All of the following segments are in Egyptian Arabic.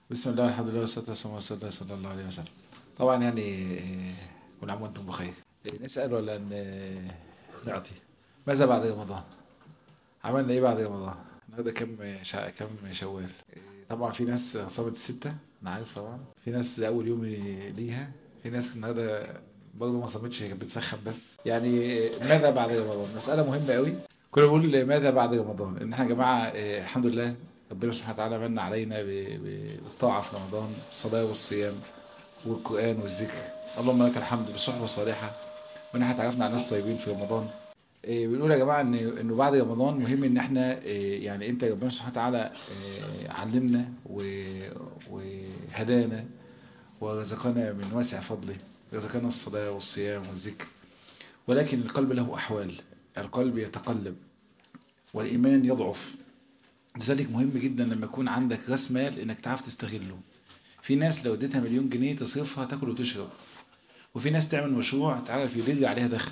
بسم الله الحمد لله والصلاة والسلام على رسول الله صلى الله عليه وسلم طبعا يعني آه، كل عام وانتم بخير آه، نسأل ولا ن- آه، نعطي ماذا بعد رمضان عملنا ايه بعد رمضان النهارده كم شا... كم شوال آه، طبعا في ناس صامت الستة انا عارف طبعا في ناس اول يوم ليها في ناس النهارده برضه ما صامتش هي كانت بتسخن بس يعني آه، ماذا بعد رمضان مسألة مهمة قوي كنا بنقول ماذا بعد رمضان ان احنا يا جماعة آه، الحمد لله ربنا سبحانه وتعالى من علينا ب- ب- بالطاعة في رمضان الصلاة والصيام والقرآن والذكر اللهم لك الحمد بالصحبة الصالحة وان احنا اتعرفنا على ناس طيبين في رمضان إيه، بنقول يا جماعة ان انه بعد رمضان مهم ان احنا إيه، يعني انت ربنا سبحانه وتعالى إيه، علمنا و- وهدانا ورزقنا من واسع فضله رزقنا الصلاة والصيام والذكر ولكن القلب له أحوال القلب يتقلب والإيمان يضعف لذلك مهم جدا لما يكون عندك راس مال انك تعرف تستغله في ناس لو اديتها مليون جنيه تصرفها تاكل وتشرب وفي ناس تعمل مشروع تعرف يدر عليها دخل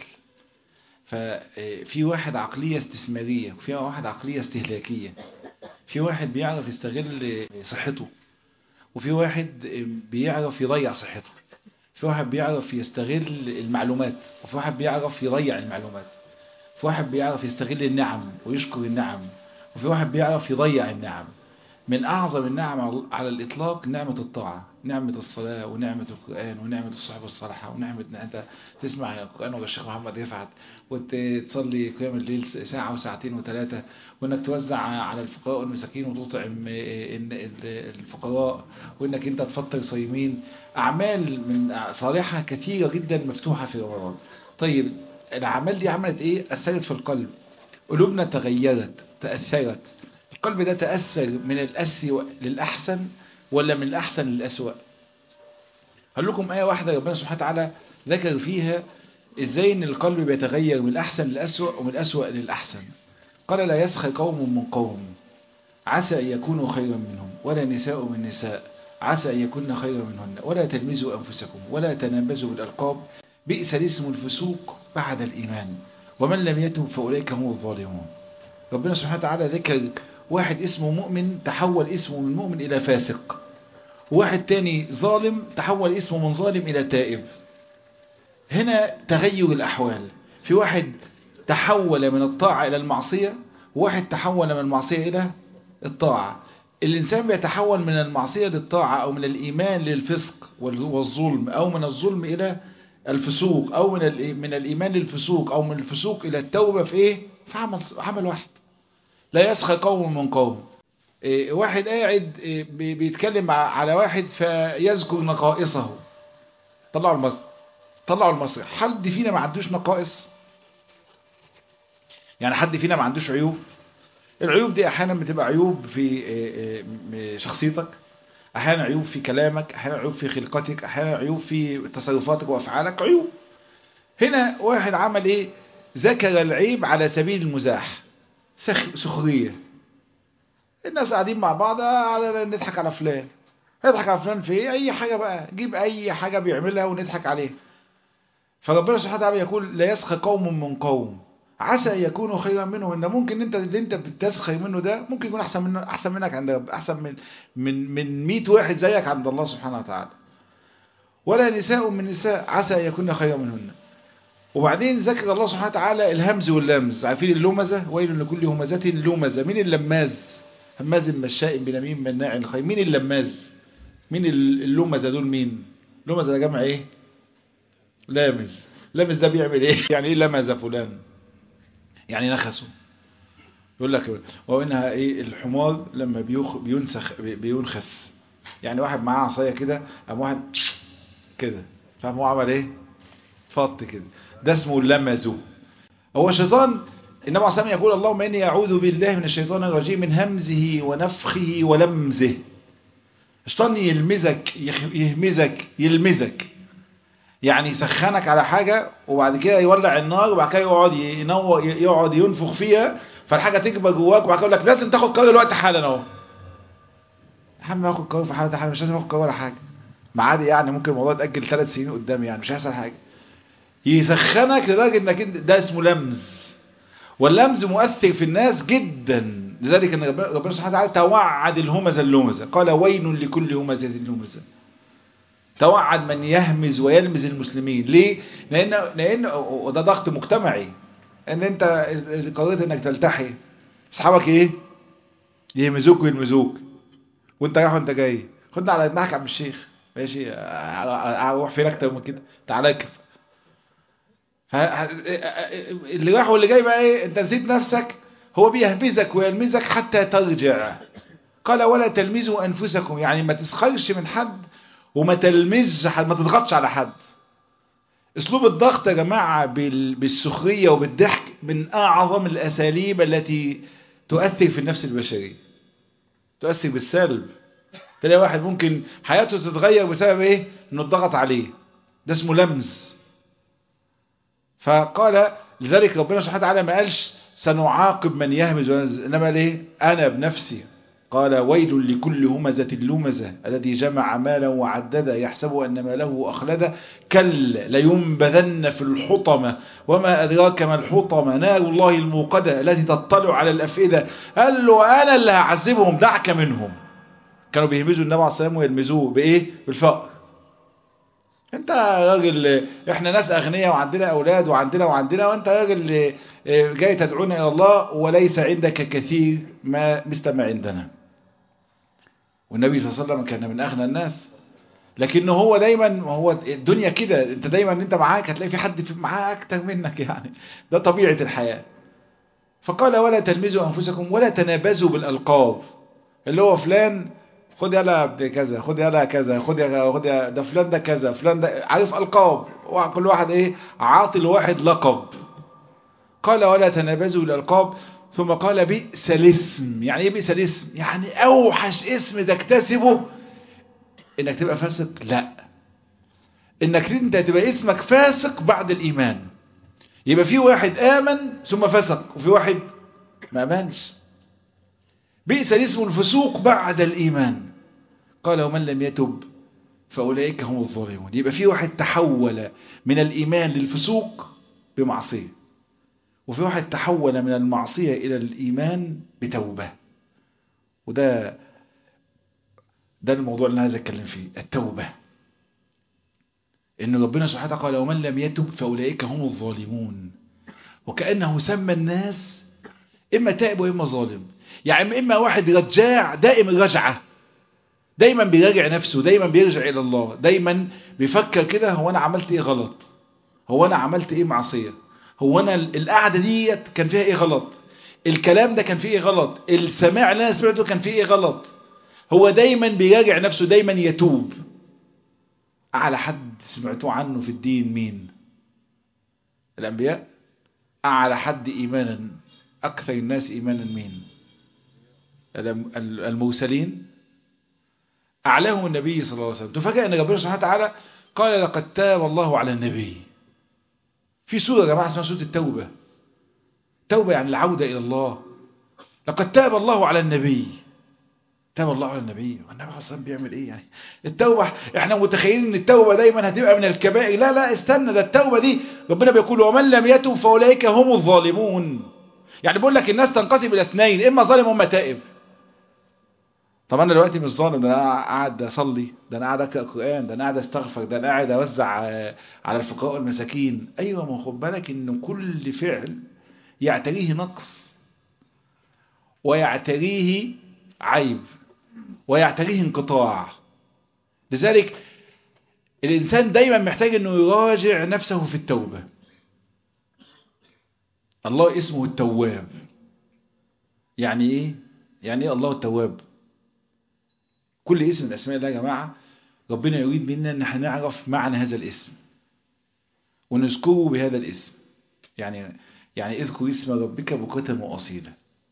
ففي واحد عقلية استثمارية وفي واحد عقلية استهلاكية في واحد بيعرف يستغل صحته وفي واحد بيعرف يضيع صحته في واحد بيعرف يستغل المعلومات وفي واحد بيعرف يضيع المعلومات في واحد بيعرف يستغل النعم ويشكر النعم وفي واحد بيعرف يضيع النعم من أعظم النعم على الإطلاق نعمة الطاعة نعمة الصلاة ونعمة القرآن ونعمة الصحبة الصالحة ونعمة أن أنت تسمع القرآن ولا الشيخ محمد رفعت وتصلي قيام الليل ساعة وساعتين وثلاثة وأنك توزع على الفقراء والمساكين وتطعم الفقراء وأنك أنت تفطر صايمين أعمال من صالحة كثيرة جدا مفتوحة في رمضان طيب الأعمال دي عملت إيه؟ أثرت في القلب قلوبنا تغيرت تأثرت القلب ده تأثر من الأسوأ للأحسن ولا من الأحسن للأسوأ هقول لكم آية واحدة ربنا سبحانه وتعالى ذكر فيها إزاي إن القلب بيتغير من الأحسن للأسوأ ومن الأسوأ للأحسن قال لا يسخر قوم من قوم عسى أن يكونوا خيرا منهم ولا نساء من نساء عسى أن يكون خيرا منهن ولا تلمزوا أنفسكم ولا تنابزوا بالألقاب بئس الاسم الفسوق بعد الإيمان ومن لم يتب فأولئك هم الظالمون ربنا سبحانه وتعالى ذكر واحد اسمه مؤمن تحول اسمه من مؤمن إلى فاسق واحد تاني ظالم تحول اسمه من ظالم إلى تائب هنا تغير الأحوال في واحد تحول من الطاعة إلى المعصية وواحد تحول من المعصية إلى الطاعة الإنسان بيتحول من المعصية للطاعة أو من الإيمان للفسق والظلم أو من الظلم إلى الفسوق أو من من الإيمان للفسوق أو من الفسوق إلى التوبة في إيه؟ في عمل عمل واحد لا يسخر قوم من قوم إيه واحد قاعد إيه بيتكلم على واحد فيذكر نقائصه طلعوا المسرح طلعوا المسرح حد فينا ما عندوش نقائص يعني حد فينا ما عندوش عيوب العيوب دي احيانا بتبقى عيوب في شخصيتك احيانا عيوب في كلامك احيانا عيوب في خلقتك احيانا عيوب في تصرفاتك وافعالك عيوب هنا واحد عمل ايه ذكر العيب على سبيل المزاح سخرية الناس قاعدين مع بعض على نضحك على فلان نضحك على فلان في ايه اي حاجة بقى جيب اي حاجة بيعملها ونضحك عليها فربنا سبحانه وتعالى يقول لا يسخر قوم من قوم عسى ان يكونوا خيرا منهم ان ممكن انت اللي انت بتسخر منه ده ممكن يكون احسن منه احسن منك عند احسن من من من 100 واحد زيك عند الله سبحانه وتعالى ولا نساء من نساء عسى ان يكون خيرا منهن وبعدين ذكر الله سبحانه وتعالى الهمز واللمز عارفين اللمزة ويل لكل همزة لمزة مين اللماز هماز مشاء بنميم مناع الخير مين اللماز مين اللمزة دول مين لمزة ده جمع ايه لامز لامز ده بيعمل ايه يعني ايه لمز فلان يعني نخسه يقول لك وانها ايه الحمار لما بيخ بينسخ بينخس يعني واحد معاه عصايه كده قام واحد كده فاهم هو عمل ايه فط كده ده اسمه اللمزو هو الشيطان النبي عليه الصلاه يقول اللهم اني اعوذ بالله من الشيطان الرجيم من همزه ونفخه ولمزه الشيطان يلمزك يهمزك يلمزك يعني يسخنك على حاجة وبعد كده يولع النار وبعد كده يقعد ينور يقعد ينفخ فيها فالحاجة تكبر جواك وبعد كده يقول لك لازم تاخد قرار الوقت حالا اهو يا عم اخد قرار في حالة حالا مش لازم اخد قرار ولا حاجة ما عادي يعني ممكن الموضوع يتأجل ثلاث سنين قدام يعني مش هيحصل حاجة يسخنك لدرجة انك ده اسمه لمز واللمز مؤثر في الناس جدا لذلك ان ربنا سبحانه وتعالى توعد الهمزة اللمزة قال ويل لكل همزة لمزة توعد من يهمز ويلمز المسلمين ليه لان لان وده ضغط مجتمعي ان انت قررت انك تلتحي اصحابك ايه يهمزوك ويلمزوك وانت رايح وانت جاي خدنا على دماغك يا عم الشيخ ماشي اروح فين اكتر من كده تعالى اكف اللي راح واللي جاي بقى ايه انت نسيت نفسك هو بيهمزك ويلمزك حتى ترجع قال ولا تلمزوا انفسكم يعني ما تسخرش من حد وما تلمزش حد ما تضغطش على حد اسلوب الضغط يا جماعة بالسخرية وبالضحك من اعظم الاساليب التي تؤثر في النفس البشرية تؤثر بالسلب تلاقي واحد ممكن حياته تتغير بسبب ايه انه اتضغط عليه ده اسمه لمز فقال لذلك ربنا سبحانه وتعالى ما قالش سنعاقب من يهمز وينزل انما ليه انا بنفسي قال ويل لكل همزة لمزة الذي جمع مالا وعدده يحسب أن ماله أخلده كلا لينبذن في الحطمة وما أدراك ما الحطمة نار الله الموقدة التي تطلع على الأفئدة قال له أنا اللي هعذبهم دعك منهم كانوا بيهمزوا النبي عليه الصلاة والسلام ويلمزوه بإيه؟ بالفقر انت راجل احنا ناس اغنياء وعندنا اولاد وعندنا وعندنا وانت راجل جاي تدعونا الى الله وليس عندك كثير ما مثل ما عندنا والنبي صلى الله عليه وسلم كان من اغنى الناس لكنه هو دايما هو الدنيا كده انت دايما انت معاك هتلاقي في حد معاه اكتر منك يعني ده طبيعة الحياة فقال ولا تلمزوا انفسكم ولا تنابزوا بالالقاب اللي هو فلان خد يلا كذا خد يلا كذا خد يا خد يا ده فلان ده كذا فلان ده عارف القاب كل واحد ايه عاطي لواحد لقب قال ولا تنابزوا بالالقاب ثم قال بئس الاسم يعني ايه بئس الاسم يعني اوحش اسم تكتسبه انك تبقى فاسق لا انك انت تبقى اسمك فاسق بعد الايمان يبقى في واحد امن ثم فسق وفي واحد ما امنش بئس الاسم الفسوق بعد الايمان قال ومن لم يتب فاولئك هم الظالمون يبقى في واحد تحول من الايمان للفسوق بمعصيه وفي واحد تحول من المعصية إلى الإيمان بتوبة وده ده الموضوع اللي أنا عايز أتكلم فيه التوبة إن ربنا سبحانه وتعالى قال ومن لم يتب فأولئك هم الظالمون وكأنه سمى الناس إما تائب وإما ظالم يعني إما واحد رجاع دائم الرجعة دايما بيراجع نفسه دايما بيرجع إلى الله دايما بيفكر كده هو أنا عملت إيه غلط هو أنا عملت إيه معصية هو انا القعده ديت كان فيها ايه غلط الكلام ده كان فيه ايه غلط السماع اللي انا سمعته كان فيه ايه غلط هو دايما بيراجع نفسه دايما يتوب اعلى حد سمعتوه عنه في الدين مين الانبياء اعلى حد ايمانا اكثر الناس ايمانا مين المرسلين اعلاهم النبي صلى الله عليه وسلم تفاجئ ان ربنا سبحانه وتعالى قال لقد تاب الله على النبي في سورة يا جماعة اسمها سورة التوبة توبة يعني العودة إلى الله لقد تاب الله على النبي تاب الله على النبي والنبي اصلا بيعمل ايه يعني التوبة احنا متخيلين ان التوبة دايما هتبقى من الكبائر لا لا استنى ده التوبة دي ربنا بيقول ومن لم يتوب فاولئك هم الظالمون يعني بيقول لك الناس تنقسم الى اثنين اما ظالم واما تائب طب انا دلوقتي مش ظالم ده انا قاعد اصلي ده انا قاعد اقرا قران ده انا قاعد استغفر ده انا قاعد اوزع على الفقراء والمساكين ايوه ما خد بالك ان كل فعل يعتريه نقص ويعتريه عيب ويعتريه انقطاع لذلك الانسان دايما محتاج انه يراجع نفسه في التوبه الله اسمه التواب يعني ايه يعني ايه الله التواب كل اسم من الاسماء ده يا جماعه ربنا يريد منا ان احنا نعرف معنى هذا الاسم ونذكره بهذا الاسم يعني يعني اذكر اسم ربك بكرة وأصيلا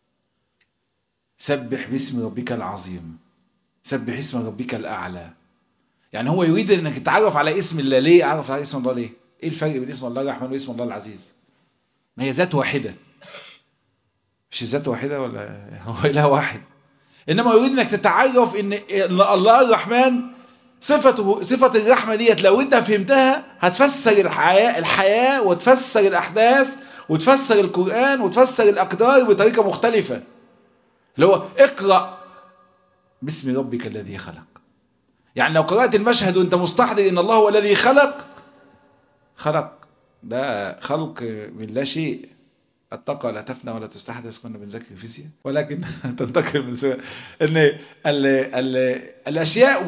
سبح باسم ربك العظيم سبح اسم ربك الأعلى يعني هو يريد انك تتعرف على اسم الله ليه اعرف على اسم الله ليه ايه الفرق بين اسم الله الرحمن واسم الله العزيز ما هي ذات واحدة مش ذات واحدة ولا هو اله واحد انما يريد انك تتعرف ان الله الرحمن صفته صفة الرحمة ديت لو انت فهمتها هتفسر الحياة الحياة وتفسر الاحداث وتفسر القرآن وتفسر الاقدار بطريقة مختلفة اللي هو اقرأ باسم ربك الذي خلق يعني لو قرأت المشهد وانت مستحضر ان الله هو الذي خلق خلق ده خلق من لا شيء الطاقة لا تفنى ولا تستحدث كنا بنذاكر الفيزياء ولكن تنتقل من سورة ان ال ال الاشياء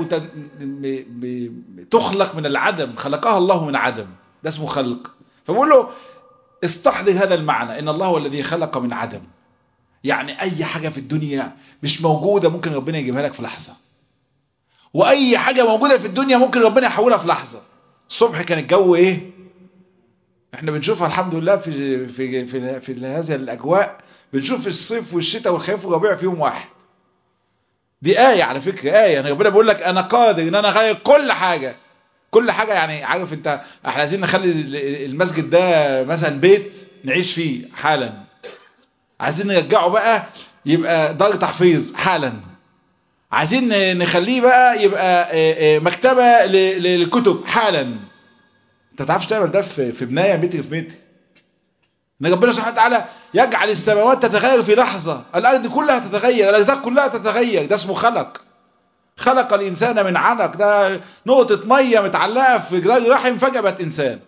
تخلق من العدم خلقها الله من عدم ده اسمه خلق فبقول له استحضر هذا المعنى ان الله هو الذي خلق من عدم يعني اي حاجة في الدنيا مش موجودة ممكن ربنا يجيبها لك في لحظة واي حاجة موجودة في الدنيا ممكن ربنا يحولها في لحظة الصبح كان الجو ايه احنا بنشوفها الحمد لله في في في, في هذه الاجواء بنشوف الصيف والشتاء والخريف والربيع فيهم واحد دي آية على فكرة آية يعني ربنا بيقول لك أنا قادر إن أنا أغير كل حاجة كل حاجة يعني عارف أنت احنا عايزين نخلي المسجد ده مثلا بيت نعيش فيه حالا عايزين نرجعه بقى يبقى دار تحفيظ حالا عايزين نخليه بقى يبقى مكتبة للكتب حالا انت تعرفش تعمل ده في بناية متر في متر ان ربنا سبحانه وتعالى يجعل السماوات تتغير في لحظة الارض كلها تتغير الاجزاء كلها تتغير ده اسمه خلق خلق الانسان من علق ده نقطة مية متعلقة في جدار الرحم فجأة بقت انسان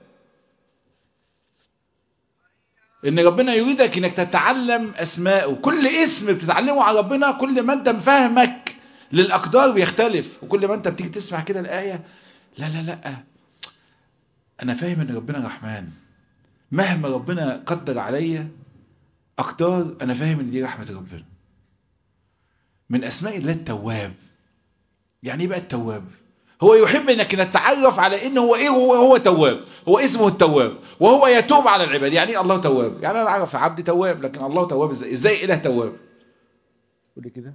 ان ربنا يريدك انك تتعلم اسماءه كل اسم بتتعلمه على ربنا كل ما انت فاهمك للاقدار بيختلف وكل ما انت بتيجي تسمع كده الايه لا لا لا انا فاهم ان ربنا رحمن مهما ربنا قدر عليا اقدار انا فاهم ان دي رحمه ربنا من اسماء الله التواب يعني ايه بقى التواب هو يحب انك نتعرف على ان هو ايه هو هو تواب هو اسمه التواب وهو يتوب على العباد يعني ايه الله تواب يعني انا اعرف عبدي تواب لكن الله تواب ازاي ازاي اله تواب قولي كده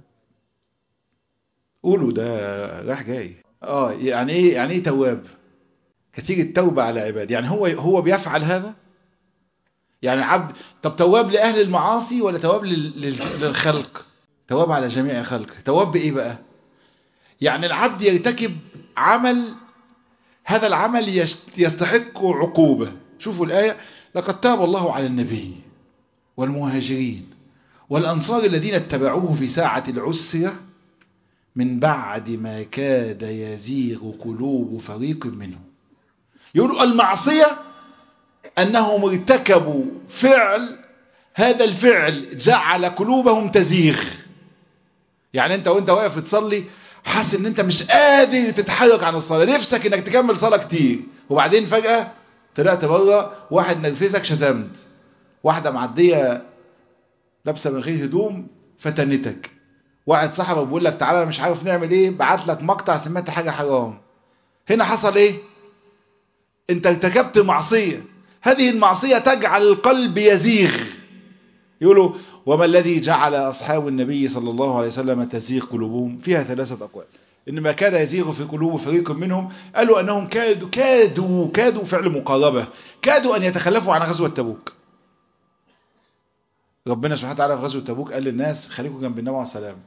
قولوا ده راح جاي اه يعني ايه يعني ايه تواب كثير التوبة على عباد يعني هو هو بيفعل هذا يعني عبد طب تواب لأهل المعاصي ولا تواب للخلق تواب على جميع خلق تواب بإيه بقى يعني العبد يرتكب عمل هذا العمل يستحق عقوبة شوفوا الآية لقد تاب الله على النبي والمهاجرين والأنصار الذين اتبعوه في ساعة العسرة من بعد ما كاد يزيغ قلوب فريق منهم يقولوا المعصية أنهم ارتكبوا فعل هذا الفعل جعل قلوبهم تزيغ يعني انت وانت واقف تصلي حاسس ان انت مش قادر تتحرك عن الصلاة نفسك انك تكمل صلاة كتير وبعدين فجأة طلعت بره واحد نرفزك شتمت واحدة معدية لابسة من غير هدوم فتنتك واحد صاحبك بيقول لك تعالى مش عارف نعمل ايه بعت لك مقطع سمعت حاجة حرام هنا حصل ايه انت ارتكبت معصية هذه المعصية تجعل القلب يزيغ يقولوا وما الذي جعل أصحاب النبي صلى الله عليه وسلم تزيغ قلوبهم فيها ثلاثة أقوال إنما كاد يزيغ في قلوب فريق منهم قالوا أنهم كادوا كادوا كادوا فعل مقاربة كادوا أن يتخلفوا عن غزوة تبوك ربنا سبحانه وتعالى في غزوة تبوك قال للناس خليكم جنب النبي عليه السلام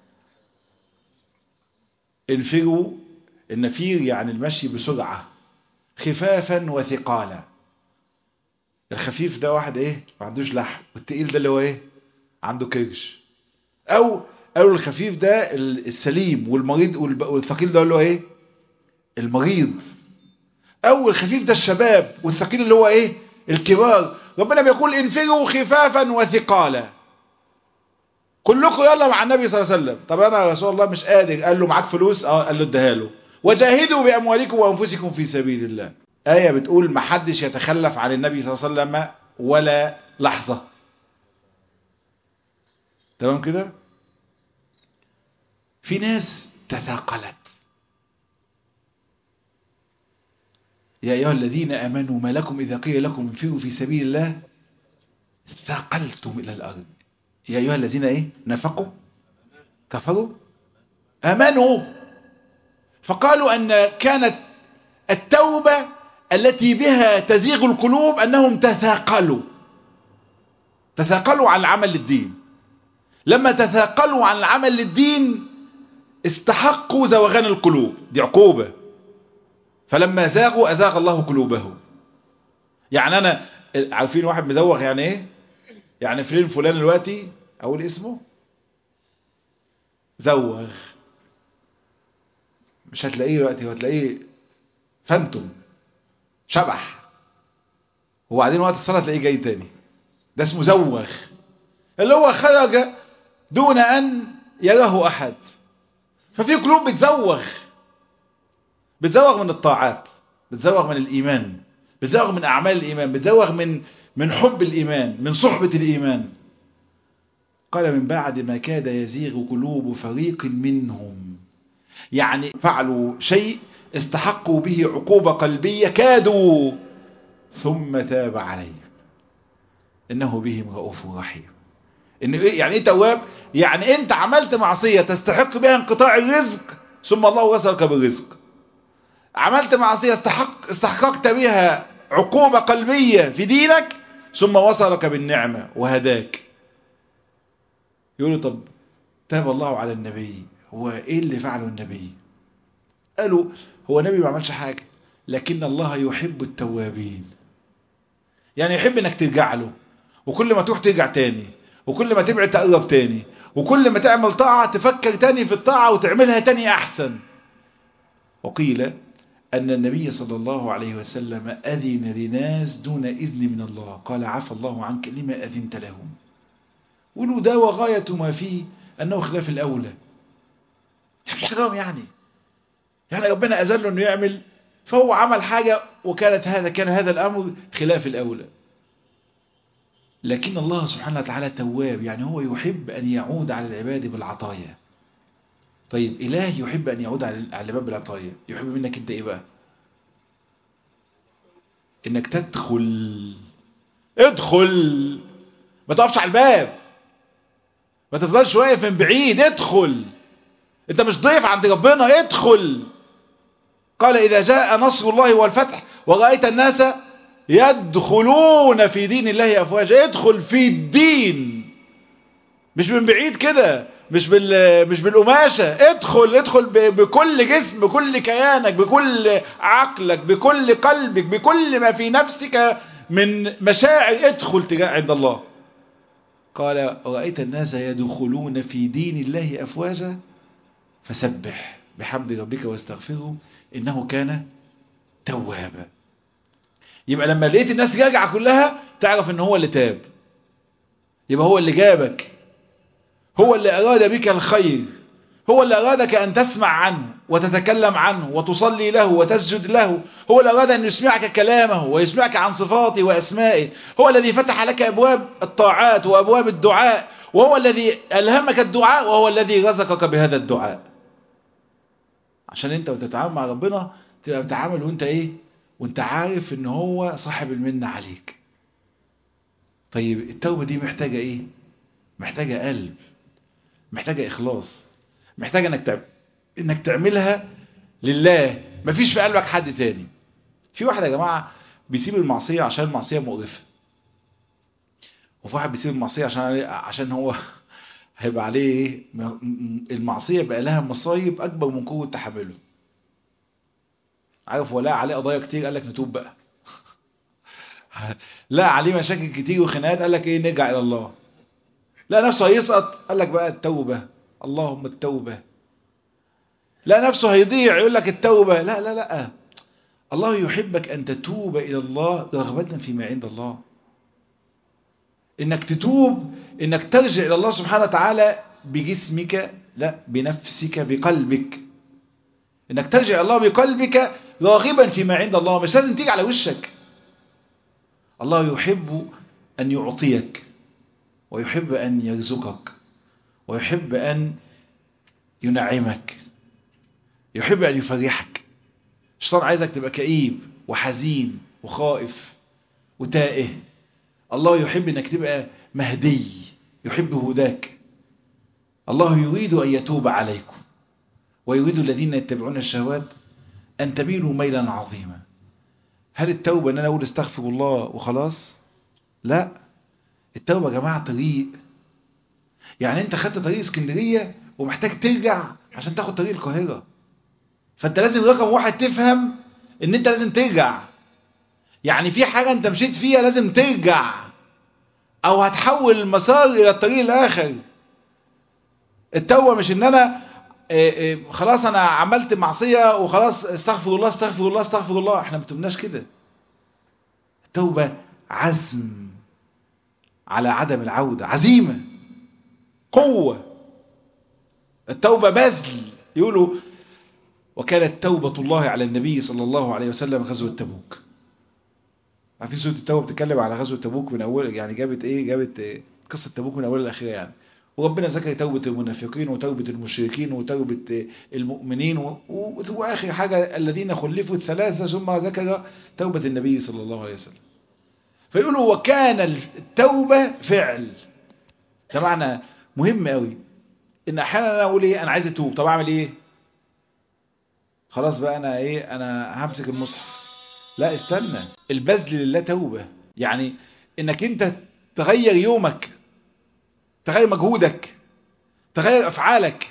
انفروا النفير يعني المشي بسرعة خفافا وثقالا الخفيف ده واحد ايه ما عندوش لحم والتقيل ده اللي هو ايه عنده كرش او قالوا الخفيف ده السليم والمريض والثقيل ده اللي هو ايه المريض او الخفيف ده الشباب والثقيل اللي هو ايه الكبار ربنا بيقول انفروا خفافا وثقالا كلكم يلا مع النبي صلى الله عليه وسلم طب انا يا رسول الله مش قادر قال له معاك فلوس اه قال له اديها له وجاهدوا باموالكم وانفسكم في سبيل الله آية بتقول ما حدش يتخلف عن النبي صلى الله عليه وسلم ولا لحظة تمام كده في ناس تثاقلت يا أيها الذين أمنوا ما لكم إذا قيل لكم انفروا في سبيل الله ثاقلتم إلى الأرض يا أيها الذين إيه نفقوا كفروا أمنوا فقالوا أن كانت التوبة التي بها تزيغ القلوب أنهم تثاقلوا تثاقلوا عن العمل للدين لما تثاقلوا عن العمل للدين استحقوا زوغان القلوب دي عقوبة فلما زاغوا أزاغ الله قلوبهم يعني أنا عارفين واحد مزوغ يعني إيه يعني فلان فلان دلوقتي أقول اسمه زوغ مش هتلاقيه دلوقتي هتلاقيه فانتوم شبح وبعدين وقت الصلاة تلاقيه جاي تاني ده اسمه زوغ اللي هو خرج دون أن يراه أحد ففي قلوب بتزوغ بتزوغ من الطاعات بتزوغ من الإيمان بتزوغ من أعمال الإيمان بتزوغ من من حب الإيمان من صحبة الإيمان قال من بعد ما كاد يزيغ قلوب فريق منهم يعني فعلوا شيء استحقوا به عقوبة قلبية كادوا ثم تاب عليهم إنه بهم رؤوف رحيم إن يعني إيه تواب يعني أنت عملت معصية تستحق بها انقطاع الرزق ثم الله رزقك بالرزق عملت معصية استحق استحققت بها عقوبة قلبية في دينك ثم وصلك بالنعمة وهداك يقولوا طب تاب الله على النبي هو ايه اللي فعله النبي قالوا هو النبي ما عملش حاجة لكن الله يحب التوابين يعني يحب انك ترجع له وكل ما تروح ترجع تاني وكل ما تبعد تقرب تاني وكل ما تعمل طاعة تفكر تاني في الطاعة وتعملها تاني احسن وقيل أن النبي صلى الله عليه وسلم أذن لناس دون إذن من الله قال عفى الله عنك لما أذنت لهم ولو ده وغاية ما فيه أنه خلاف الأولى مش حرام يعني يعني ربنا أذن له أنه يعمل فهو عمل حاجة وكانت هذا كان هذا الأمر خلاف الأولى لكن الله سبحانه وتعالى تواب يعني هو يحب أن يعود على العباد بالعطايا طيب إله يحب أن يعود على العباد بالعطايا يحب منك أنت إيه بقى إنك تدخل ادخل ما تقفش على الباب ما تفضلش واقف من بعيد ادخل انت مش ضيف عند ربنا ادخل قال إذا جاء نصر الله والفتح ورأيت الناس يدخلون في دين الله أفواجا ادخل في الدين مش من بعيد كده مش بال مش بالقماشة ادخل ادخل بكل جسم بكل كيانك بكل عقلك بكل قلبك بكل ما في نفسك من مشاعر ادخل تجاه عند الله قال رأيت الناس يدخلون في دين الله أفواجا فسبح بحمد ربك واستغفره إنه كان توابا يبقى لما لقيت الناس راجعة كلها تعرف ان هو اللي تاب يبقى هو اللي جابك هو اللي أراد بك الخير هو اللي أرادك أن تسمع عنه وتتكلم عنه وتصلي له وتسجد له هو اللي أراد أن يسمعك كلامه ويسمعك عن صفاته وأسمائه هو الذي فتح لك أبواب الطاعات وأبواب الدعاء وهو الذي ألهمك الدعاء وهو الذي رزقك بهذا الدعاء عشان انت وتتعامل مع ربنا تبقى بتعامل وانت ايه وانت عارف ان هو صاحب المنة عليك طيب التوبة دي محتاجة ايه محتاجة قلب محتاجة اخلاص محتاجة انك تعمل انك تعملها لله مفيش في قلبك حد تاني في واحد يا جماعة بيسيب المعصية عشان المعصية مقرفة وفي واحد بيسيب المعصية عشان عشان هو هيبقى عليه ايه المعصية بقى لها مصايب اكبر من قوة تحمله عارف ولا عليه قضايا كتير قال لك نتوب بقى لا عليه مشاكل كتير وخناقات قال لك ايه نرجع الى الله لا نفسه هيسقط قال لك بقى التوبة اللهم التوبة لا نفسه هيضيع يقول لك التوبة لا لا لا الله يحبك أن تتوب إلى الله رغبة فيما عند الله إنك تتوب إنك ترجع إلى الله سبحانه وتعالى بجسمك لا بنفسك بقلبك إنك ترجع إلى الله بقلبك راغبا فيما عند الله مش لازم تيجي على وشك الله يحب أن يعطيك ويحب أن يرزقك ويحب أن ينعمك يحب أن يفرحك الشيطان عايزك تبقى كئيب وحزين وخائف وتائه الله يحب أنك تبقى مهدي يحب هداك الله يريد أن يتوب عليكم ويريد الذين يتبعون الشهوات أن تميلوا ميلا عظيما هل التوبة أن أنا أقول استغفر الله وخلاص لا التوبة يا جماعة طريق يعني أنت خدت طريق اسكندرية ومحتاج ترجع عشان تاخد طريق القاهرة فأنت لازم رقم واحد تفهم أن أنت لازم ترجع يعني في حاجة أنت مشيت فيها لازم ترجع أو هتحول المسار إلى الطريق الآخر التوبة مش ان انا إيه إيه خلاص انا عملت معصية وخلاص استغفر الله استغفر الله استغفر الله احنا ما بتبناش كده التوبة عزم على عدم العودة عزيمة قوة التوبة بذل يقولوا وكانت توبة الله على النبي صلى الله عليه وسلم غزوة تبوك عارفين سورة التوبة بتتكلم على غزوة تبوك من أول يعني جابت إيه جابت إيه قصة تبوك من أولها لآخرها يعني وربنا ذكر توبة المنافقين وتوبة المشركين وتوبة المؤمنين و- و- وآخر حاجة الذين خلفوا الثلاثة ثم ذكر توبة النبي صلى الله عليه وسلم فيقولوا وكان التوبة فعل ده معنى مهم قوي ان احيانا انا اقول ايه انا عايز اتوب طب اعمل ايه خلاص بقى انا ايه انا همسك المصحف لا استنى البذل لله توبة يعني انك انت تغير يومك تغير مجهودك تغير افعالك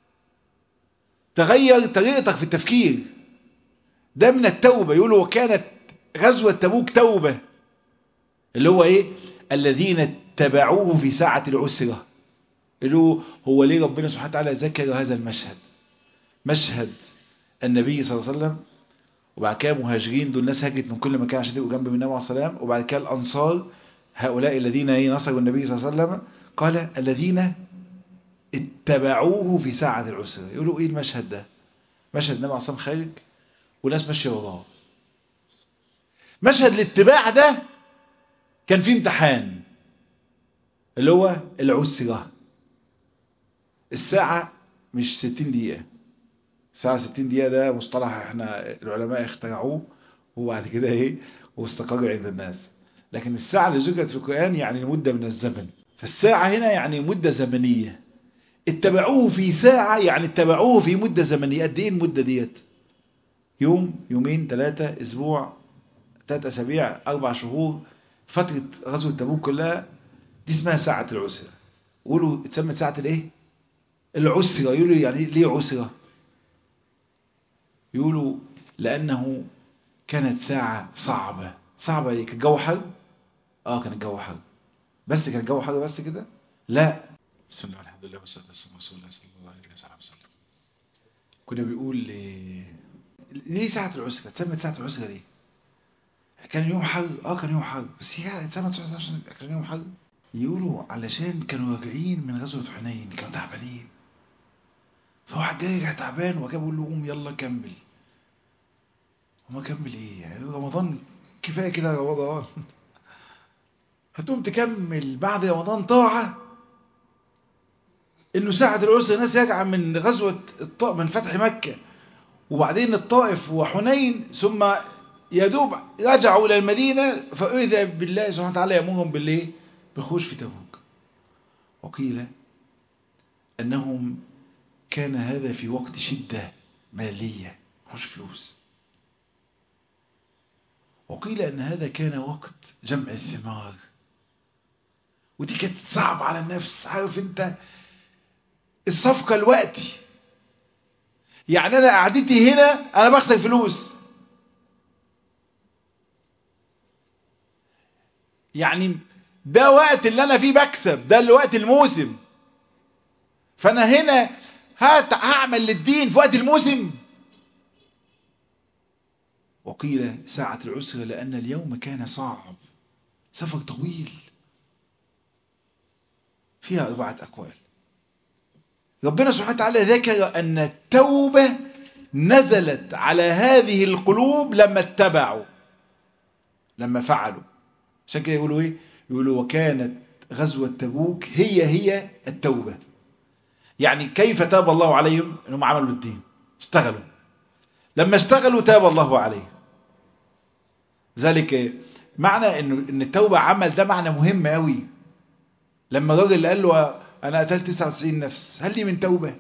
تغير طريقتك في التفكير ده من التوبة يقولوا وكانت غزوة تبوك توبة اللي هو ايه الذين اتبعوه في ساعة العسرة اللي هو هو ليه ربنا سبحانه وتعالى ذكر هذا المشهد مشهد النبي صلى الله عليه وسلم وبعد كده مهاجرين دول ناس هاجت من كل مكان عشان يبقوا جنب النبي عليه الصلاه والسلام وبعد كده الانصار هؤلاء الذين ايه نصروا النبي صلى الله عليه وسلم قال الذين اتبعوه في ساعة العسرة يقولوا ايه المشهد ده مشهد النبي عليه الصلاه والسلام خارج وناس ماشيه وراه مشهد الاتباع ده كان فيه امتحان اللي هو العسرة الساعة مش 60 دقيقة الساعة 60 دقيقة ده مصطلح احنا العلماء اخترعوه وبعد كده ايه واستقر عند الناس لكن الساعة اللي ذكرت في القرآن يعني مدة من الزمن فالساعة هنا يعني مدة زمنية اتبعوه في ساعة يعني اتبعوه في مدة زمنية قد ايه المدة ديت يوم يومين ثلاثة اسبوع ثلاث اسابيع اربع شهور فترة غزوة تبوك كلها دي اسمها ساعة العسرة يقولوا اتسمت ساعة الايه العسرة يقولوا يعني ليه عسرة يقولوا لأنه كانت ساعة صعبة صعبة ايه كان الجو حر اه كان الجو حر بس كان الجو حر بس كده لا بسم الله والحمد لله والصلاة والسلام على رسول الله صلى الله عليه وسلم كنا بيقول إيه، ليه ساعة العسرة اتسمت ساعة العسرة ليه كان يوم حر اه كان يوم حر بس هي اتسمت ساعة العسرة عشان كان يوم حر يقولوا علشان كانوا راجعين من غزوة حنين كانوا تعبانين فواحد جاي راجع تعبان وجاب بيقول له قوم يلا كمل وما كمل ايه يعني رمضان كفايه كده يا رمضان هتقوم تكمل بعد رمضان طاعه انه ساعة العسر ناس راجعه من غزوة الطائف من فتح مكة وبعدين الطائف وحنين ثم يا دوب رجعوا الى المدينة فاذا بالله سبحانه وتعالى يامرهم بالايه بالخروج في تبوك وقيل انهم كان هذا في وقت شدة مالية مش فلوس وقيل ان هذا كان وقت جمع الثمار ودي كانت صعب على النفس عارف انت الصفقة الوقتي يعني انا قعدتي هنا انا بخسر فلوس يعني ده وقت اللي انا فيه بكسب ده الوقت الموسم فانا هنا هات هعمل للدين في وقت الموسم وقيل ساعة العسر لأن اليوم كان صعب سفر طويل فيها أربعة أقوال ربنا سبحانه وتعالى ذكر أن التوبة نزلت على هذه القلوب لما اتبعوا لما فعلوا عشان كده يقولوا ايه يقولوا وكانت غزوة تبوك هي هي التوبة يعني كيف تاب الله عليهم انهم عملوا الدين اشتغلوا لما اشتغلوا تاب الله عليهم ذلك معنى انه ان التوبة عمل ده معنى مهم قوي لما الراجل قال له انا قتلت 99 نفس هل دي من توبة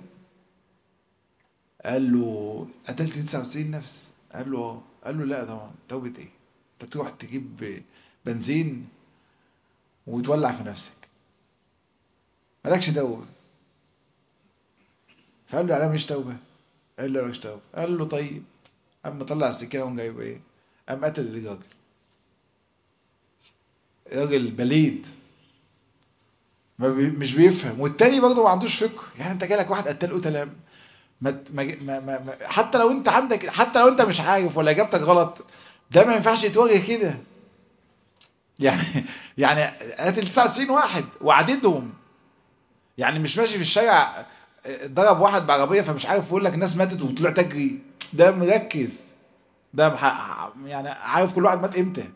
قال له قتلت 99 نفس قال له قال له لا طبعا توبة ايه انت تروح تجيب بنزين وتولع في نفسك مالكش توبة فقال له على مش توبة قال له مش توبة قال له طيب اما طلع السكينة وقام جايبه ايه قام قتل الراجل راجل بليد ما بي مش بيفهم والتاني برضه ما عندوش فكر يعني انت جالك واحد قتال قتله ما ما ما ما حتى لو انت عندك حتى لو انت مش عارف ولا اجابتك غلط ده ما ينفعش يتواجه كده يعني يعني قاتل 99 واحد وعددهم يعني مش ماشي في الشارع ضرب واحد بعربيه فمش عارف يقول لك ناس ماتت وطلع تجري ده مركز ده يعني عارف كل واحد مات امتى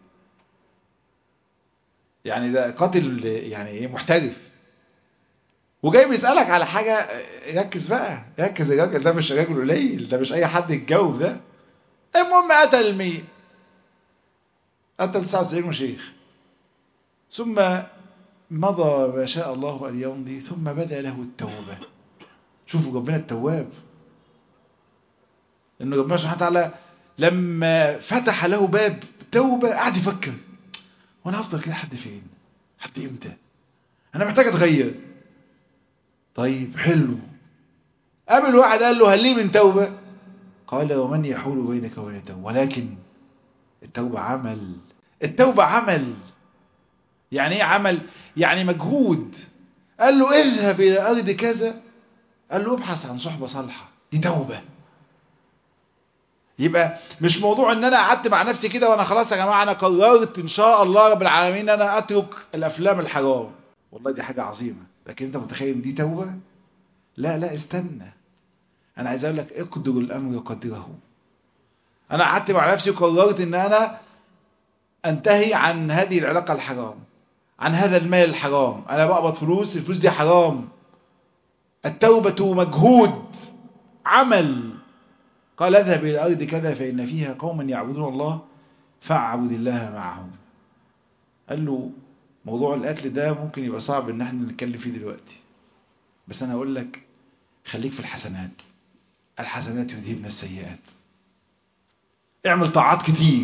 يعني ده قاتل يعني ايه محترف وجاي بيسألك على حاجة ركز بقى ركز الراجل ده مش راجل قليل ده مش اي حد يتجاوب ده المهم قتل المية قتل 99 شيخ ثم مضى ما شاء الله أن يمضي ثم بدا له التوبة شوفوا ربنا التواب انه ربنا سبحانه وتعالى لما فتح له باب توبة قعد يفكر وانا هفضل كده لحد فين لحد امتى انا محتاج اتغير طيب حلو قابل واحد قال له هل لي من توبة قال ومن يحول بينك وبين التوبة ولكن التوبة عمل التوبة عمل يعني ايه عمل يعني مجهود قال له اذهب الى ارض كذا قال له ابحث عن صحبة صالحة دي توبة يبقى مش موضوع ان انا قعدت مع نفسي كده وانا خلاص يا جماعه انا قررت ان شاء الله رب العالمين انا اترك الافلام الحرام والله دي حاجه عظيمه لكن انت متخيل ان دي توبه لا لا استنى انا عايز اقول لك اقدر الامر قدره انا قعدت مع نفسي وقررت ان انا انتهي عن هذه العلاقه الحرام عن هذا المال الحرام انا بقبض فلوس الفلوس دي حرام التوبه مجهود عمل قال اذهب إلى أرض كذا فإن فيها قوما يعبدون الله فاعبد الله معهم قال له موضوع القتل ده ممكن يبقى صعب ان احنا نتكلم فيه دلوقتي بس انا اقول لك خليك في الحسنات الحسنات يذهبن السيئات اعمل طاعات كتير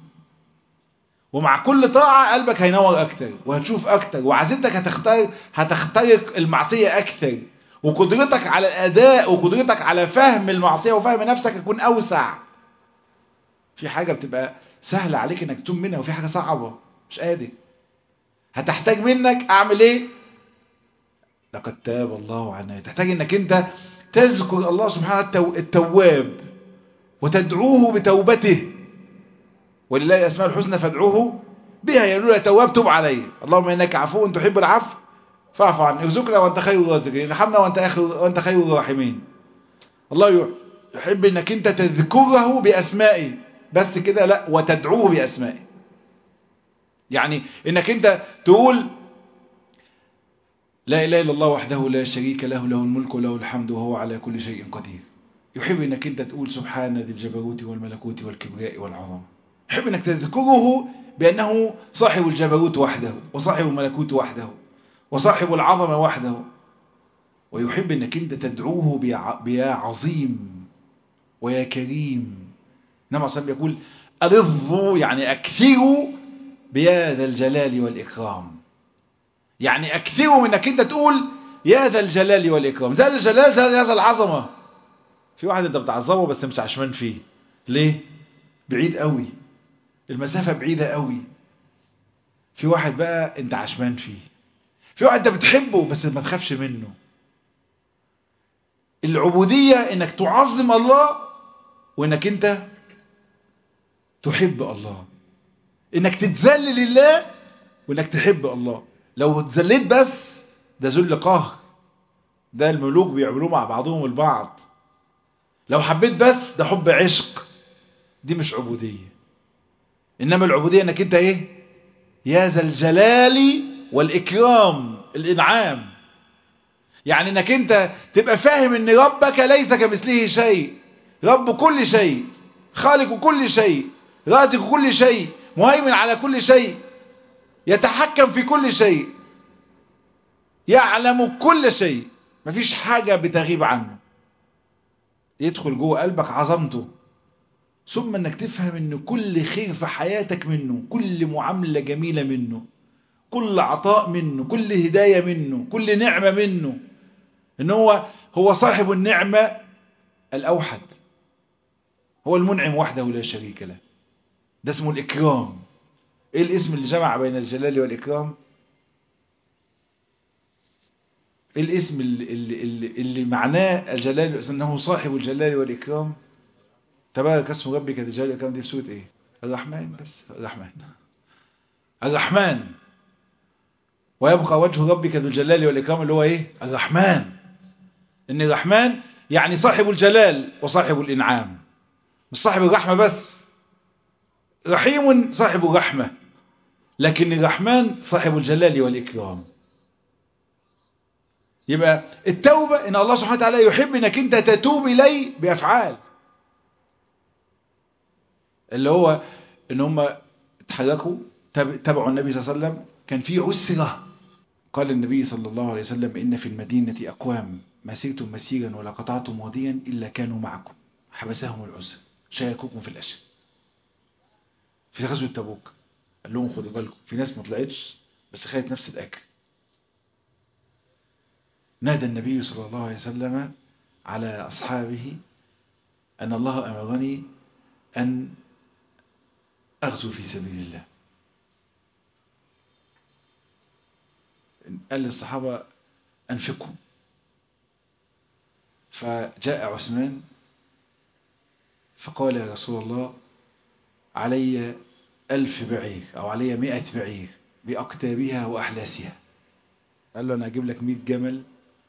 ومع كل طاعة قلبك هينور اكتر وهتشوف اكتر وعزيمتك هتختار هتخترق المعصية اكتر وقدرتك على الأداء وقدرتك على فهم المعصية وفهم نفسك يكون أوسع في حاجة بتبقى سهلة عليك انك تتوب منها وفي حاجة صعبة مش قادر هتحتاج منك اعمل ايه لقد تاب الله عنها تحتاج انك انت تذكر الله سبحانه التواب وتدعوه بتوبته ولله الاسماء الحسنى فادعوه بها يقولوا له تواب تب علي اللهم انك عفو تحب العفو فاعف عن ارزقنا وانت خير الرازقين ارحمنا وانت اخر وانت خير الراحمين الله يحب انك انت تذكره باسمائه بس كده لا وتدعوه باسمائه يعني انك انت تقول لا اله الا الله وحده لا شريك له له الملك وله الحمد وهو على كل شيء قدير يحب انك انت تقول سبحان ذي الجبروت والملكوت والكبرياء والعظمه يحب انك تذكره بانه صاحب الجبروت وحده وصاحب الملكوت وحده وصاحب العظمة وحده ويحب انك انت تدعوه بيا عظيم ويا كريم انما صلى يقول ألظوا يعني أكثروا بيا ذا الجلال والإكرام يعني أكثروا من انك انت تقول يا ذا الجلال والإكرام ذا الجلال ذا العظمة في واحد انت بتعظمه بس مش عشمان فيه ليه بعيد قوي المسافة بعيدة قوي في واحد بقى انت عشمان فيه في واحد انت بتحبه بس ما تخافش منه العبودية انك تعظم الله وانك انت تحب الله انك تتذل لله وانك تحب الله لو اتذليت بس ده ذل قهر ده الملوك بيعملوه مع بعضهم البعض لو حبيت بس ده حب عشق دي مش عبودية انما العبودية انك انت ايه يا ذا الجلال والإكرام الإنعام يعني انك انت تبقى فاهم ان ربك ليس كمثله شيء رب كل شيء خالق كل شيء رازق كل شيء مهيمن على كل شيء يتحكم في كل شيء يعلم كل شيء مفيش حاجة بتغيب عنه يدخل جوه قلبك عظمته ثم انك تفهم ان كل خير في حياتك منه كل معاملة جميلة منه كل عطاء منه كل هداية منه كل نعمة منه ان هو هو صاحب النعمة الاوحد هو المنعم وحده لا شريك له ده اسمه الاكرام ايه الاسم اللي جمع بين الجلال والاكرام الاسم اللي, اللي, اللي معناه الجلال انه صاحب الجلال والاكرام تبارك اسم ربك ذي الجلال والاكرام دي في سوره ايه الرحمن بس الرحمن الرحمن ويبقى وجه ربك ذو الجلال والاكرام اللي هو ايه الرحمن ان الرحمن يعني صاحب الجلال وصاحب الانعام مش صاحب الرحمه بس رحيم صاحب الرحمه لكن الرحمن صاحب الجلال والاكرام يبقى التوبة ان الله سبحانه وتعالى يحب انك انت تتوب اليه بافعال اللي هو ان هم اتحركوا تبعوا النبي صلى الله عليه وسلم كان في عسرة قال النبي صلى الله عليه وسلم ان في المدينة اقوام ما سرتم مسيرا ولا قطعتم واديا الا كانوا معكم حبسهم العسر شاركوكم في الاشياء في غزوة تبوك قال لهم خدوا بالكم في ناس ما طلعتش بس خدت نفس الاكل نادى النبي صلى الله عليه وسلم على أصحابه أن الله أمرني أن أغزو في سبيل الله قال للصحابة أنفقوا فجاء عثمان فقال يا رسول الله علي ألف بعير أو علي مئة بعير بأكتابها وأحلاسها قال له أنا أجيب لك مئة جمل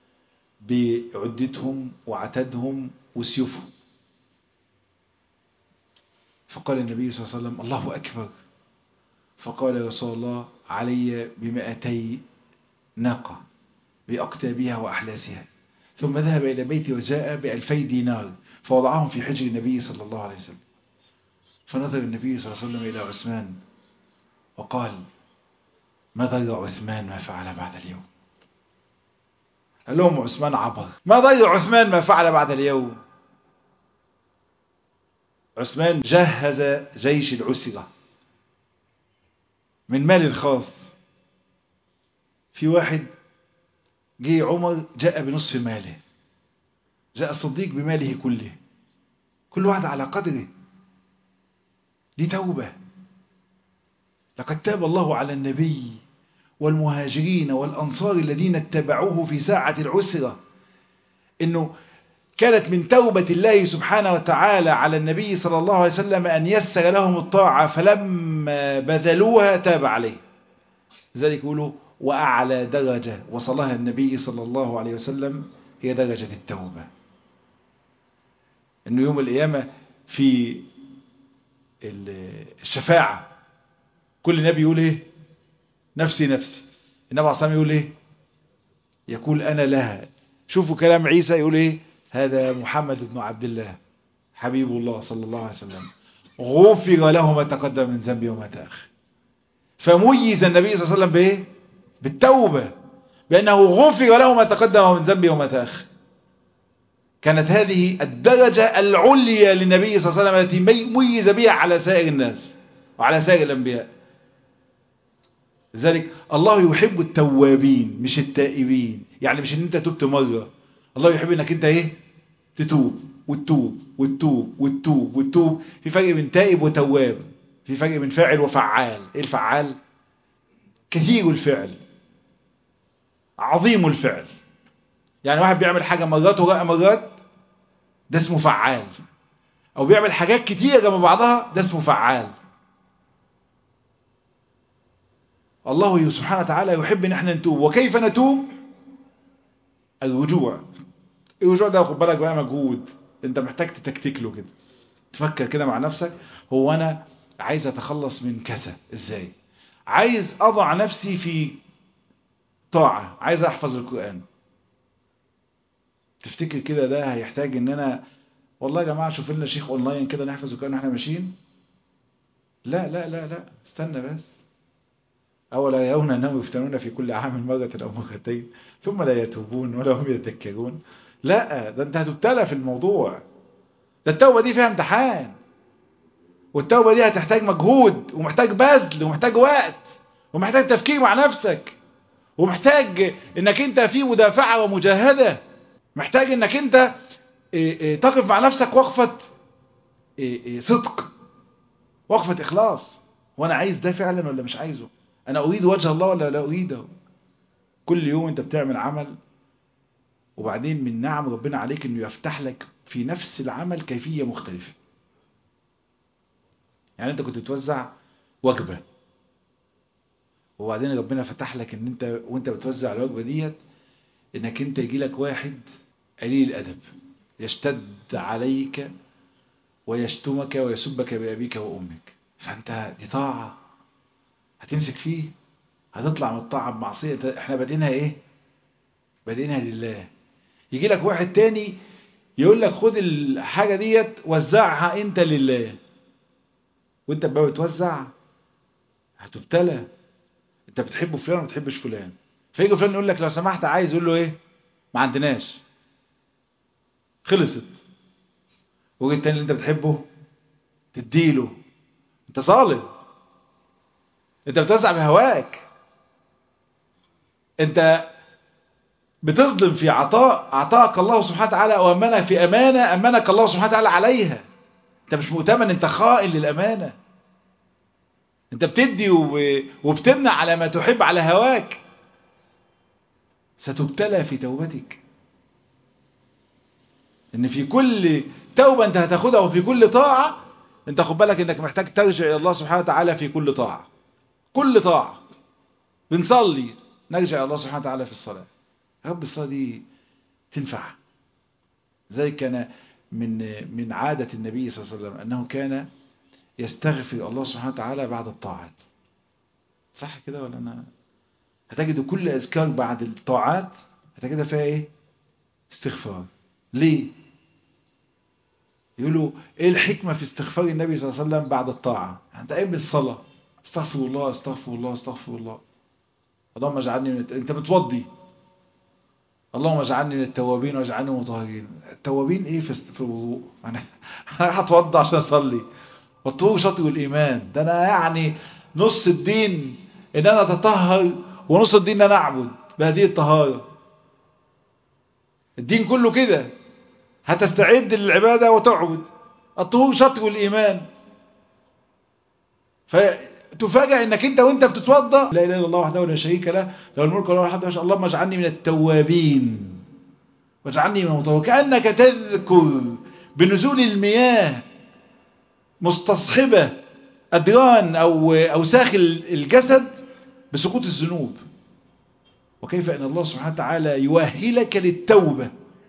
بعدتهم وعتدهم وسيوفهم فقال النبي صلى الله عليه وسلم الله أكبر فقال يا رسول الله علي بمئتي ناقة بأكتابها وأحلاسها ثم ذهب إلى بيتي وجاء بألفي دينار فوضعهم في حجر النبي صلى الله عليه وسلم فنظر النبي صلى الله عليه وسلم إلى عثمان وقال ما ضر عثمان ما فعل بعد اليوم قال لهم عثمان عبر ما ضر عثمان ما فعل بعد اليوم عثمان جهز جيش العسرة من مال الخاص في واحد جه عمر جاء بنصف ماله جاء الصديق بماله كله كل واحد على قدره دي توبة لقد تاب الله على النبي والمهاجرين والأنصار الذين اتبعوه في ساعة العسرة إنه كانت من توبة الله سبحانه وتعالى على النبي صلى الله عليه وسلم أن يسر لهم الطاعة فلما بذلوها تاب عليه لذلك يقولوا وأعلى درجة وصلها النبي صلى الله عليه وسلم هي درجة التوبة إنه يوم القيامة في الشفاعة كل نبي يقول إيه نفسي نفسي النبي عليه الصلاة يقول إيه يقول أنا لها شوفوا كلام عيسى يقول إيه هذا محمد بن عبد الله حبيب الله صلى الله عليه وسلم غفر له ما تقدم من ذنبه وما تأخر فميز النبي صلى الله عليه وسلم بإيه بالتوبة بأنه غفر له ما تقدم من ذنبه وما تأخر كانت هذه الدرجة العليا للنبي صلى الله عليه وسلم التي ميز بها على سائر الناس وعلى سائر الأنبياء لذلك الله يحب التوابين مش التائبين يعني مش ان انت تبت مرة الله يحب انك انت ايه تتوب وتتوب وتتوب وتتوب وتتوب في فرق بين تائب وتواب في فرق بين فاعل وفعال ايه الفعال كثير الفعل عظيم الفعل يعني واحد بيعمل حاجة مرات وراء مرات ده اسمه فعال او بيعمل حاجات كتير جنب بعضها ده اسمه فعال الله سبحانه وتعالى يحب ان احنا نتوب وكيف نتوب الرجوع الرجوع ده خد بالك بقى مجهود انت محتاج تتكتك له كده تفكر كده مع نفسك هو انا عايز اتخلص من كذا ازاي عايز اضع نفسي في طاعة عايز احفظ القرآن تفتكر كده ده هيحتاج ان انا والله يا جماعة شوف لنا شيخ اونلاين كده نحفظ القرآن واحنا ماشيين لا لا لا لا استنى بس أولا يرون أنهم يفتنون في كل عام مرة أو مرتين ثم لا يتوبون ولا هم يتذكرون لا ده انت هتبتلى في الموضوع ده التوبة دي فيها امتحان والتوبة دي هتحتاج مجهود ومحتاج بذل ومحتاج وقت ومحتاج تفكير مع نفسك ومحتاج انك انت في مدافعة ومجاهدة محتاج انك انت تقف مع نفسك وقفة صدق وقفة اخلاص وانا عايز ده فعلا ولا مش عايزه انا اريد وجه الله ولا لا اريده كل يوم انت بتعمل عمل وبعدين من نعم ربنا عليك انه يفتح لك في نفس العمل كيفية مختلفة يعني انت كنت بتوزع وجبة وبعدين ربنا فتح لك ان انت وانت بتوزع الوجبة ديت انك انت يجي لك واحد قليل الادب يشتد عليك ويشتمك ويسبك بأبيك وأمك فأنت دي طاعة هتمسك فيه هتطلع من الطاعة بمعصية احنا بادئينها ايه بادئينها لله يجي لك واحد تاني يقول لك خد الحاجة ديت وزعها انت لله وانت بقى بتوزع هتبتلى انت بتحب فلان وما بتحبش فلان فيجي فلان يقول لك لو سمحت عايز يقول له ايه ما عندناش خلصت وجه التاني اللي انت بتحبه تديله انت ظالم انت بتوزع بهواك انت بتظلم في عطاء اعطاك الله سبحانه وتعالى وامنك في امانه امنك الله سبحانه وتعالى عليها انت مش مؤتمن انت خائن للامانه انت بتدي وبتمنع على ما تحب على هواك ستبتلى في توبتك ان في كل توبة انت هتاخدها وفي كل طاعة انت خد بالك انك محتاج ترجع الى الله سبحانه وتعالى في كل طاعة كل طاعة بنصلي نرجع الى الله سبحانه وتعالى في الصلاة يا رب الصلاة دي تنفع زي كان من من عادة النبي صلى الله عليه وسلم انه كان يستغفر الله سبحانه وتعالى بعد الطاعات صح كده ولا انا هتجد كل اذكار بعد الطاعات هتجدها فيها ايه استغفار ليه يقولوا ايه الحكمة في استغفار النبي صلى الله عليه وسلم بعد الطاعة انت قايم بالصلاة استغفر الله استغفر الله استغفر الله اللهم اجعلني من الت... انت بتوضي اللهم اجعلني من التوابين واجعلني من المطهرين التوابين ايه في في الوضوء انا انا هتوضى عشان اصلي والطهور شطر الايمان ده انا يعني نص الدين ان انا اتطهر ونص الدين ان انا اعبد بهذه الطهارة الدين كله كده هتستعد للعبادة وتعبد الطهور شطر الإيمان فتفاجأ انك انت وانت بتتوضى لا اله الا الله وحده لا شريك له له الملك وله الحمد لله اللهم اجعلني من التوابين واجعلني من المتوابين كأنك تذكر بنزول المياه مستصحبة أدران أو أوساخ الجسد بسقوط الذنوب وكيف أن الله سبحانه وتعالى يؤهلك للتوبة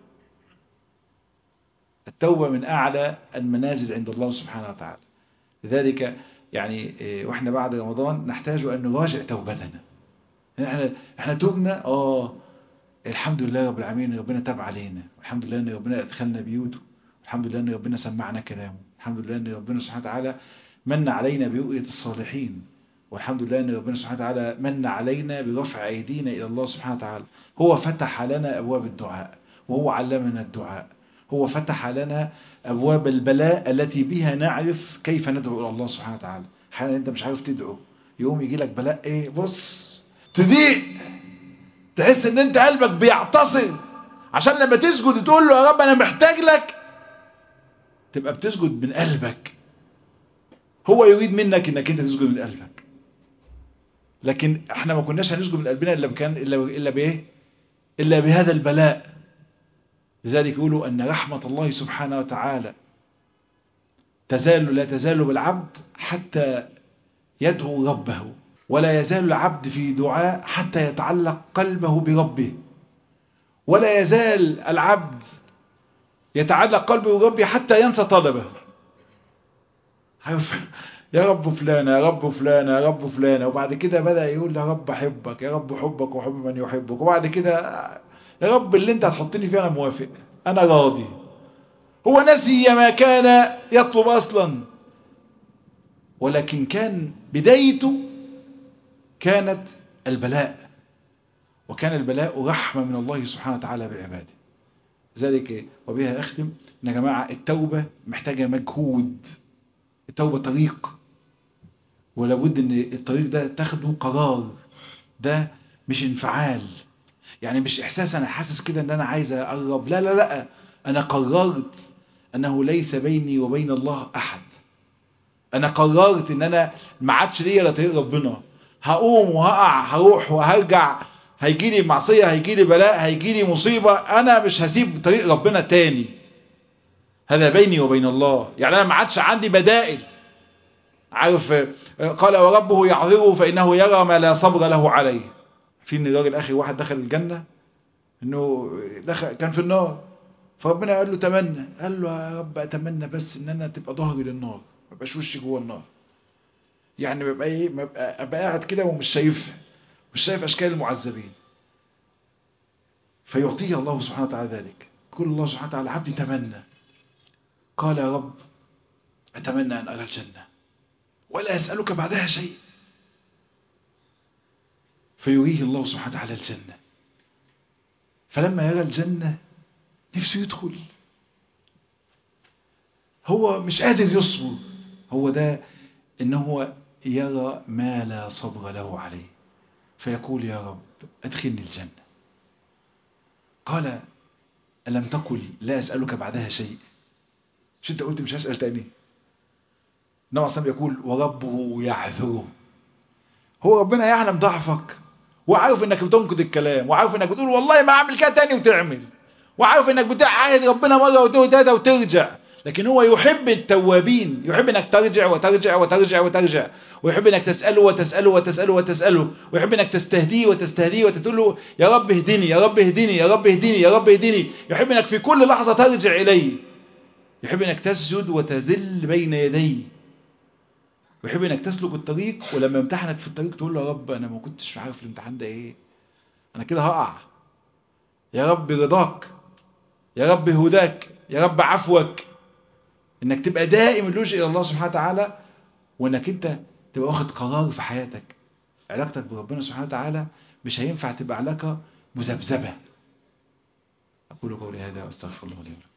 التوبة من أعلى المنازل عند الله سبحانه وتعالى لذلك يعني وإحنا بعد رمضان نحتاج أن نراجع توبتنا احنا احنا تبنا اه الحمد لله رب العالمين ربنا تاب علينا والحمد لله ان ربنا ادخلنا بيوته الحمد لله ان ربنا سمعنا كلامه الحمد لله ان ربنا سبحانه وتعالى من علينا برؤية الصالحين والحمد لله ان ربنا سبحانه وتعالى من علينا برفع ايدينا الى الله سبحانه وتعالى هو فتح لنا ابواب الدعاء وهو علمنا الدعاء هو فتح لنا ابواب البلاء التي بها نعرف كيف ندعو الى الله سبحانه وتعالى احيانا انت مش عارف تدعو يوم يجي لك بلاء ايه بص تضيق تحس ان انت قلبك بيعتصم عشان لما تسجد تقول له يا رب انا محتاج لك تبقى بتسجد من قلبك هو يريد منك انك انت تسجد من قلبك لكن احنا ما كناش هنسجد من قلبنا الا بكان الا الا بايه الا بهذا البلاء لذلك يقولوا ان رحمة الله سبحانه وتعالى تزال لا تزال بالعبد حتى يدعو ربه ولا يزال العبد في دعاء حتى يتعلق قلبه بربه ولا يزال العبد يتعلق قلبه بربه حتى ينسى طلبه يا رب فلان يا رب فلان يا رب فلان وبعد كده بدأ يقول يا رب أحبك يا رب حبك وحب من يحبك وبعد كده يا رب اللي انت هتحطني فيه أنا موافق أنا راضي هو نسي ما كان يطلب أصلا ولكن كان بدايته كانت البلاء وكان البلاء رحمة من الله سبحانه وتعالى بعباده ذلك وبها أختم إن يا جماعة التوبة محتاجة مجهود التوبة طريق ولابد ان الطريق ده تاخده قرار ده مش انفعال يعني مش احساس انا حاسس كده ان انا عايز اقرب لا لا لا انا قررت انه ليس بيني وبين الله احد انا قررت ان انا ما عادش ليا الا طريق ربنا هقوم وهقع هروح وهرجع هيجي لي معصية هيجي لي بلاء هيجي لي مصيبة انا مش هسيب طريق ربنا تاني هذا بيني وبين الله يعني انا ما عادش عندي بدائل عارف قال وربه يعذره فانه يرى ما لا صبر له عليه في ان الراجل اخر واحد دخل الجنة انه دخل كان في النار فربنا قال له تمنى قال له يا رب اتمنى بس ان انا تبقى ظهري للنار ما بقاش وشي جوه النار يعني ببقى ايه ببقى ابقى قاعد كده ومش شايفها مش شايف اشكال المعذبين فيعطيه الله سبحانه وتعالى ذلك يقول الله سبحانه وتعالى عبدي تمنى قال يا رب اتمنى ان ارى الجنه ولا اسالك بعدها شيء فيريه الله سبحانه وتعالى الجنه فلما يرى الجنه نفسه يدخل هو مش قادر يصبر هو ده ان هو يرى ما لا صبر له عليه فيقول يا رب ادخلني الجنة قال ألم تقل لا أسألك بعدها شيء مش انت قلت مش هسأل تاني النبي صلى يقول وربه يعذره هو ربنا يعلم ضعفك وعارف انك بتنقد الكلام وعارف انك بتقول والله ما اعمل كده تاني وتعمل وعارف انك بتعاهد ربنا مرة وتهدى وترجع لكن هو يحب التوابين يحب انك ترجع وترجع وترجع وترجع ويحب انك تسأله وتسأله وتسأله وتسأله ويحب انك تستهديه وتستهديه وتقول له يا رب اهدني يا رب اهدني يا رب اهدني يا رب اهدني يحب انك في كل لحظة ترجع اليه يحب انك تسجد وتذل بين يديه ويحب انك تسلك الطريق ولما يمتحنك في الطريق تقول له يا رب انا ما كنتش عارف الامتحان ده ايه انا كده هقع يا رب رضاك يا رب هداك يا رب عفوك انك تبقى دائم اللجوء الى الله سبحانه وتعالى وانك انت تبقى واخد قرار في حياتك علاقتك بربنا سبحانه وتعالى مش هينفع تبقى علاقة مذبذبة أقول قولي هذا وأستغفر الله لي ولكم